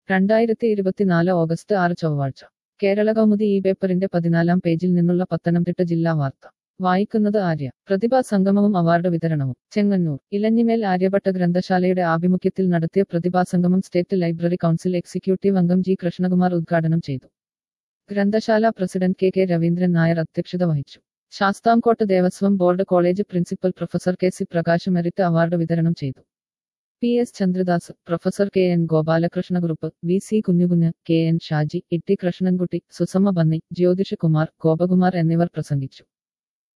രണ്ടായിരത്തി ഇരുപത്തിനാല് ഓഗസ്റ്റ് ആറ് ചൊവ്വാഴ്ച കേരള കൗമുദി ഈ പേപ്പറിന്റെ പതിനാലാം പേജിൽ നിന്നുള്ള പത്തനംതിട്ട ജില്ലാ വാർത്ത വായിക്കുന്നത് ആര്യ പ്രതിഭാ സംഗമവും അവാർഡ് വിതരണവും ചെങ്ങന്നൂർ ഇലഞ്ഞിമേൽ ആര്യഭട്ട ഗ്രന്ഥശാലയുടെ ആഭിമുഖ്യത്തിൽ നടത്തിയ പ്രതിഭാസംഗമം സ്റ്റേറ്റ് ലൈബ്രറി കൗൺസിൽ എക്സിക്യൂട്ടീവ് അംഗം ജി കൃഷ്ണകുമാർ ഉദ്ഘാടനം ചെയ്തു ഗ്രന്ഥശാല president K K Raveendran Nair അധ്യക്ഷത വഹിച്ചു Sasthamkotta Devaswom board college principal professor K C Prakash merit award വിതരണം ചെയ്തു P S Chandradas professor K N Gopalakrishnakurup V C Kunjukunju K N Shaji Itty Krishnankutty Susamma Benny Jyothish Kumar Gopakumar എന്നിവർ പ്രസംഗിച്ചു